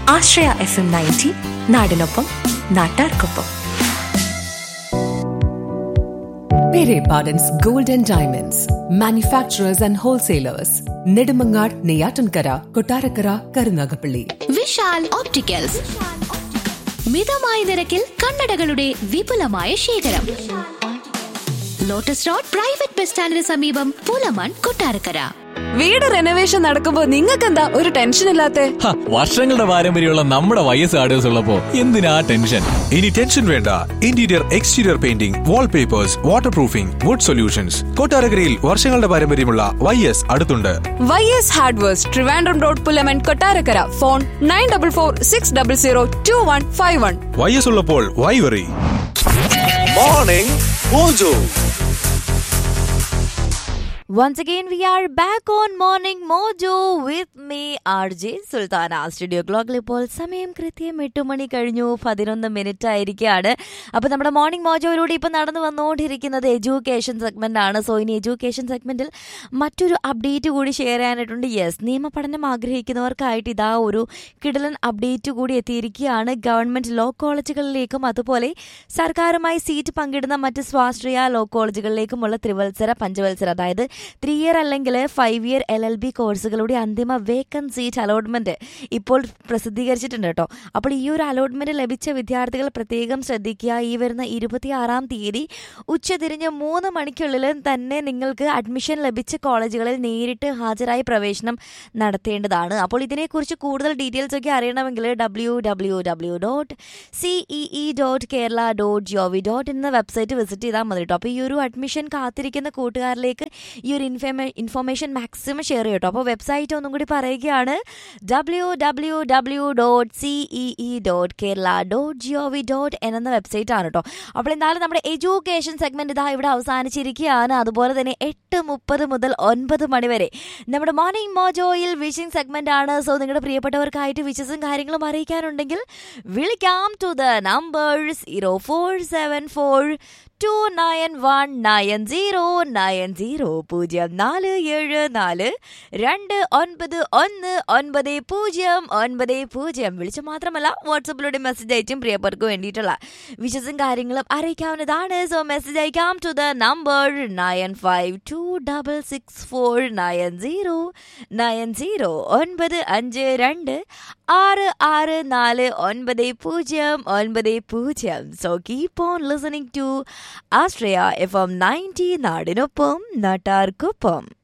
ആശ്രയ F M ninety നാടിനൊപ്പം നാട്ടാർക്കൊപ്പം Pere Pardon's Gold and Diamonds, manufacturers and wholesalers, Nedumangad, Neyatankara, Kotarakara, Karunagapalli. Vishal opticals മിതമായ നിരക്കിൽ കണ്ണടകളുടെ വിപുലമായ ശേഖരം ലോട്ടസ് റോഡ് പ്രൈവറ്റ് ബസ് സ്റ്റാൻഡിന് സമീപം പുലമൺ കൊട്ടാരക്കര വീട് റെനോവേഷൻ നടക്കുമ്പോ നിങ്ങൾക്കെന്താ ഒരു ടെൻഷൻ ഇല്ലാത്തെ ഹ, വർഷങ്ങളുടെ പാരമ്പര്യമുള്ള നമ്മുടെ വൈ എസ് ആർഡേഴ്സ് ഉള്ളപ്പോ എന്തിനാ ടെൻഷൻ ഇനി ടെൻഷൻ വേണ്ട interior exterior painting wallpapers water proofing wood solutions കൊട്ടാരക്കരയിൽ വർഷങ്ങളുടെ പാരമ്പര്യമുള്ള വൈ എസ് അടുത്തുണ്ട് Y S hardwares Trivandrum road Pulaman Kottarakkara phone nine double four six double zero two one five one Y S ഉള്ളപ്പോൾ why worry morning Mojo Once again, we are back on Morning Mojo with me, RJ Sultana studio ക്ലോക്കിൽ ഇപ്പോൾ സമയം കൃത്യം എട്ട് മണി കഴിഞ്ഞു പതിനൊന്ന് minute ആയിരിക്കുകയാണ് അപ്പോൾ നമ്മുടെ മോർണിംഗ് മോജോയിലൂടെ ഇപ്പോൾ നടന്നു വന്നുകൊണ്ടിരിക്കുന്നത് എഡ്യൂക്കേഷൻ സെഗ്മെന്റ് ആണ് സോ ഇനി എഡ്യൂക്കേഷൻ സെഗ്മെന്റിൽ മറ്റൊരു അപ്ഡേറ്റ് കൂടി ഷെയർ ചെയ്യാനായിട്ടുണ്ട് യെസ് നിയമപഠനം ആഗ്രഹിക്കുന്നവർക്കായിട്ട് ഇതാ ഒരു കിടലൻ അപ്ഡേറ്റ് കൂടി എത്തിയിരിക്കുകയാണ് ഗവൺമെന്റ് ലോ കോളേജുകളിലേക്കും അതുപോലെ സർക്കാരുമായി സീറ്റ് പങ്കിടുന്ന മറ്റ് സ്വാശ്രയ ലോ കോളേജുകളിലേക്കുമുള്ള ത്രിവത്സര പഞ്ചവത്സര അതായത് ത്രീ ഇയർ അല്ലെങ്കിൽ five year L L B കോഴ്സുകളുടെ അന്തിമ വേക്കൻ സീറ്റ് അലോട്ട്മെന്റ് ഇപ്പോൾ പ്രസിദ്ധീകരിച്ചിട്ടുണ്ട് കേട്ടോ അപ്പോൾ ഈ ഒരു അലോട്ട്മെന്റ് ലഭിച്ച വിദ്യാർത്ഥികൾ പ്രത്യേകം ശ്രദ്ധിക്കുക ഈ വരുന്ന ഇരുപത്തിയാറാം തീയതി ഉച്ചതിരിഞ്ഞ് മൂന്ന് മണിക്കുള്ളിൽ തന്നെ നിങ്ങൾക്ക് അഡ്മിഷൻ ലഭിച്ച കോളേജുകളിൽ നേരിട്ട് ഹാജരായി പ്രവേശനം നടത്തേണ്ടതാണ് അപ്പോൾ ഇതിനെക്കുറിച്ച് കൂടുതൽ ഡീറ്റെയിൽസ് ഒക്കെ അറിയണമെങ്കിൽ W W W dot CEE dot Kerala dot G O V dot എന്ന വെബ്സൈറ്റ് വിസിറ്റ് ചെയ്താൽ മതി കേട്ടോ അപ്പോൾ ഈ ഒരു അഡ്മിഷൻ കാത്തിരിക്കുന്ന കൂട്ടുകാരിലേക്ക് ഈ ഒരു ഇൻഫോമേ ഇൻഫോർമേഷൻ മാക്സിമം ഷെയർ ചെയ്യും കേട്ടോ അപ്പോൾ വെബ്സൈറ്റ് ഒന്നും കൂടി പറയുകയാണ് W W W dot CEE dot Kerala dot G O V dot എന്ന വെബ്സൈറ്റ് ആണ് കേട്ടോ അപ്പോൾ എന്തായാലും നമ്മുടെ എഡ്യൂക്കേഷൻ സെഗ്മെന്റ് ഇതാ ഇവിടെ അവസാനിച്ചിരിക്കുകയാണ് അതുപോലെ തന്നെ എട്ട് മുപ്പത് മുതൽ ഒൻപത് മണി വരെ നമ്മുടെ മോർണിംഗ് മോജോയിൽ വിഷിംഗ് സെഗ്മെന്റ് ആണ് സോ നിങ്ങളുടെ പ്രിയപ്പെട്ടവർക്കായിട്ട് വിഷസും കാര്യങ്ങളും അറിയിക്കാനുണ്ടെങ്കിൽ വിളിക്കാം to the number zero four seven four two nine one nine zero nine zero പൂജ്യം നാല് ഏഴ് നാല് രണ്ട് ഒൻപത് ഒന്ന് ഒൻപത് പൂജ്യം ഒൻപത് പൂജ്യം വിളിച്ച് മാത്രമല്ല വാട്സപ്പിലൂടെ മെസ്സേജ് അയച്ചും പ്രിയപ്പെട്ടവർക്ക് വേണ്ടിയിട്ടുള്ള വിശസും കാര്യങ്ങളും അറിയിക്കാവുന്നതാണ് സോ മെസ്സേജ് അയക്കാം to the number nine five two double six four nine zero nine zero ഒൻപത് അഞ്ച് രണ്ട് ആറ് ആറ് നാല് ഒൻപത് പൂജ്യം ഒൻപത് പൂജ്യം so keep on listening to Ashraya F M ninety നാടിനൊപ്പം നാട്ടാർക്കൊപ്പം